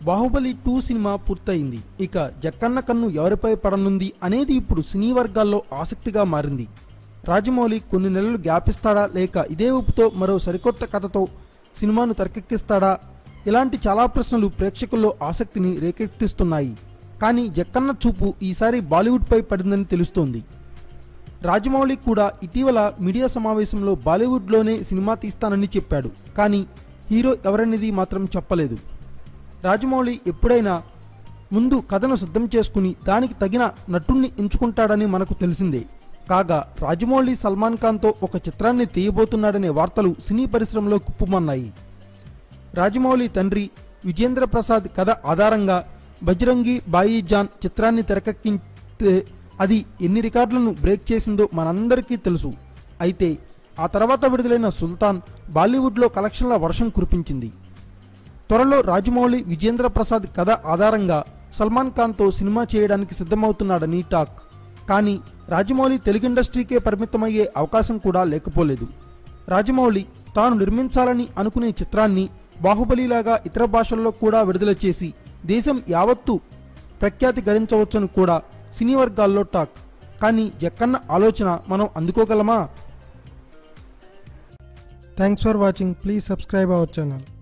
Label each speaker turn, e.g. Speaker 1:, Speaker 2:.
Speaker 1: Baahubali two cinema పూర్తయింది ఇక జక్కన్న కన్ను ఎవరిపై పడనుంది అనేది ఇప్పుడు సినీ వర్గాల్లో ఆసక్తిగా మారింది రాజమౌళి కొన్ని నెలలు గ్యాప్ ఇస్తాడా లేక ఇదే ఊపుతో మరో సరికొత్త కథతో సినిమాను తెరకెక్కిస్తాడా ఇలాంటి చాలా ప్రశ్నలు ప్రేక్షకుల్లో ఆసక్తిని రేకెత్తిస్తున్నాయి కానీ జక్కన్న చూపు ఈసారి బాలీవుడ్పై పడిందని తెలుస్తోంది రాజమౌళి కూడా ఇటీవల మీడియా సమావేశంలో బాలీవుడ్లోనే సినిమా తీస్తానని చెప్పాడు కానీ హీరో ఎవరనేది మాత్రం చెప్పలేదు రాజమౌళి ఎప్పుడైనా ముందు కథను సిద్ధం చేసుకుని దానికి తగిన నటుణ్ణి ఎంచుకుంటాడని మనకు తెలిసిందే కాగా రాజమౌళి సల్మాన్ ఖాన్తో ఒక చిత్రాన్ని తీయబోతున్నాడనే వార్తలు సినీ పరిశ్రమలో కుప్పుమన్నాయి రాజమౌళి తండ్రి విజేంద్ర ప్రసాద్ కథ ఆధారంగా బజరంగి బాయి జాన్ చిత్రాన్ని తెరకెక్కింటే అది ఎన్ని రికార్డులను బ్రేక్ చేసిందో మనందరికీ తెలుసు అయితే ఆ తర్వాత విడుదలైన సుల్తాన్ బాలీవుడ్లో కలెక్షన్ల వర్షం కురిపించింది త్వరలో రాజమౌళి విజేంద్ర ప్రసాద్ కథ ఆధారంగా సల్మాన్ ఖాన్తో సినిమా చేయడానికి సిద్ధమవుతున్నాడని టాక్ కానీ రాజమౌళి తెలుగు ఇండస్ట్రీకే పరిమితమయ్యే అవకాశం కూడా లేకపోలేదు రాజమౌళి తాను నిర్మించాలని అనుకునే చిత్రాన్ని బాహుబలిలాగా ఇతర భాషల్లో కూడా విడుదల చేసి దేశం యావత్తు ప్రఖ్యాతి గడించవచ్చని కూడా సినీ వర్గాల్లో టాక్ కానీ జక్కన్న ఆలోచన మనం అందుకోగలమా thanks for watching please subscribe our channel